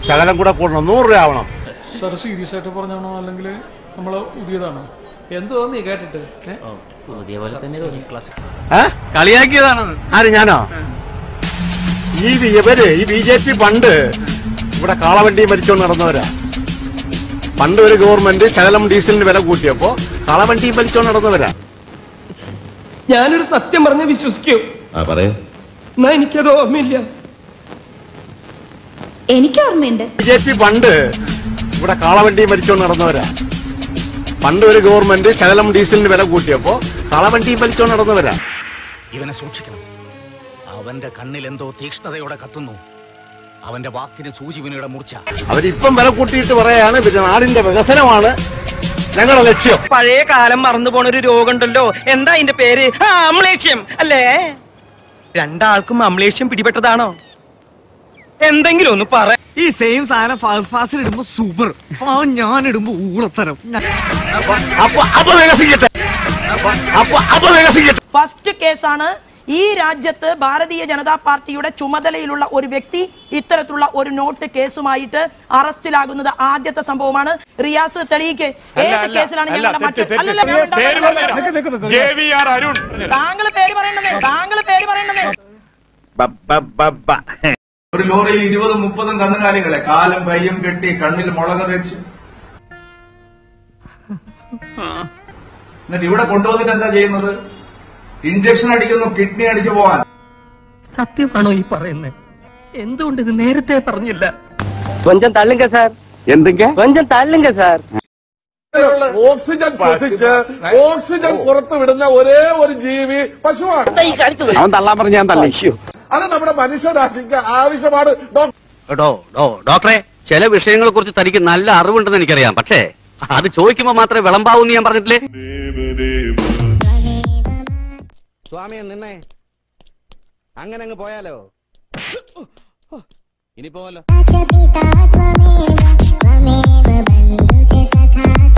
ശകലം കൂടെ കൂടണം നൂറ് രൂപ ആവണം സാർ സീരിയസ് ആയിട്ട് പറഞ്ഞാണോ അല്ലെങ്കിൽ നമ്മൾ പുതിയതാണോ എന്ത് തോന്നി കേട്ടിട്ട് ഏ? പുതിയ പോലെ തന്നെ തോന്നി ക്ലാസ് ഏ? കളിയാക്കിയതാണ് ആര് ഞാനോ ഈ ബി- ഇവര് ഈ ബി ജെ പി പണ്ട് ഇവിടെ കാളവണ്ടി മരിച്ചോണ്ട് നടന്നവരാ പണ്ട് ഒരു ഗവൺമെന്റ് ശകലം ഡീസലിന് വില കൂട്ടിയപ്പോ കാളവണ്ടി മരിച്ചോണ്ട് നടന്നവരാ ഞാനൊരു സത്യം പറഞ്ഞ് വിശ്വസിക്കൂ പറയൂ എന്നാ എനിക്കത് ഓർമ്മയില്ല എനിക്ക് ഓർമ്മയുണ്ട് ബി ജെ പി പണ്ട് ഇവിടെ കാളവണ്ടി മരിച്ചോണ്ട് നടന്നവരാ പണ്ട് ഒരു ഗവൺമെന്റ് ശകലം ഡീസലിന് വില കൂട്ടിയപ്പോ കാളവണ്ടി മരിച്ചോണ്ട് നടന്നവരാ ഇവനെ സൂക്ഷിക്കണം അവന്റെ കണ്ണിൽ എന്തോ തീക്ഷ്ണതയോടെ കത്തുന്നു അവന്റെ വാക്കിന് സൂചിവിനയുടെ മൂർച്ച അവരിപ്പം വില കൂട്ടിയിട്ട് പറയാണ് പിന്നെ നാടിന്റെ വികസനമാണ് ഞങ്ങളുടെ ലക്ഷ്യം പഴയ കാലം മറന്നു പോണ ഒരു രോഗമുണ്ടല്ലോ എന്താ അതിന്റെ പേര് ആ, അമ്ലേഷ്യം അല്ലേ രണ്ടാൾക്കും അമ്ലേഷ്യം പിടിപെട്ടതാണോ എന്തെങ്കിലും ഒന്ന് പറ ഈ സെയിം സാധനം ഫാസിൽ ഇടുമ്പോ സൂപ്പർ ഞാൻ ഇടുമ്പോ ഊളത്തരം അപ്പൊ അപ്പൊ വികസിക്കട്ടെ അപ്പൊ അപ്പൊ വികസിക്കട്ടെ ഫസ്റ്റ് കേസാണ് ഈ രാജ്യത്ത് ഭാരതീയ ജനതാ പാർട്ടിയുടെ ചുമതലയിലുള്ള ഒരു വ്യക്തി ഇത്തരത്തിലുള്ള ഒരു നോട്ട് കേസുമായിട്ട് അറസ്റ്റിലാകുന്നത് ആദ്യത്തെ സംഭവമാണ് റിയാസ് തെളിയിക്ക് ഏത് കേസിലാണ് ഞങ്ങളുടെ മറ്റു അല്ലല്ല, ഞാൻ ഉണ്ടാക്കുന്നത്. ജെ വി ആർ അരുൺ താങ്കൾ പേര് പറയണത് താങ്കൾ പേര് പറയണത് ഒരു ലോറിയിൽ ഇരുപതും മുപ്പതും കന്നുകാലികളെ കാലും കൈയും കെട്ടി കണ്ണിൽ മുളക് വെച്ച് എന്നിട്ട് ഇവിടെ കൊണ്ടുവന്നിട്ട് എന്താ ചെയ്യുന്നത് ഇഞ്ചക്ഷൻ അടിക്കുന്നു കിഡ്നി അടിച്ചു പോവാൻ സത്യമാണോ ഈ പറയുന്നത് എന്തുകൊണ്ട് ഇത് നേരത്തെ പറഞ്ഞില്ല കൊഞ്ചം തള്ളുങ്ക സാർ എന്തെങ്കിൽ കൊഞ്ചം തള്ളുങ്ക സാർ ഓക്സിജൻ ശ്വസിച്ച് ഓക്സിജൻ പുറത്തു വിടുന്ന ഒരേ ഒരു ജീവി പശുവാണ് അവൻ തള്ളാൻ പറഞ്ഞ ഞാൻ തള്ളി അത് നമ്മുടെ മനുഷ്യരാശിക്ക് ആവശ്യമാണ് ഡോ ഡോ ഡോക്ടറെ ചില വിഷയങ്ങളെ കുറിച്ച് തനിക്ക് നല്ല അറിവുണ്ടെന്ന് എനിക്കറിയാം പക്ഷേ അത് ചോദിക്കുമ്പോ മാത്രമേ വിളമ്പാവൂ എന്ന് ഞാൻ പറഞ്ഞിട്ടില്ലേ സ്വാമിയെ നിന്നെ അങ്ങനെ അങ്ങ് പോയാലോ ഇനി പോവല്ലോ च पिता त्वमेव त्वमेव बन्धु च सखा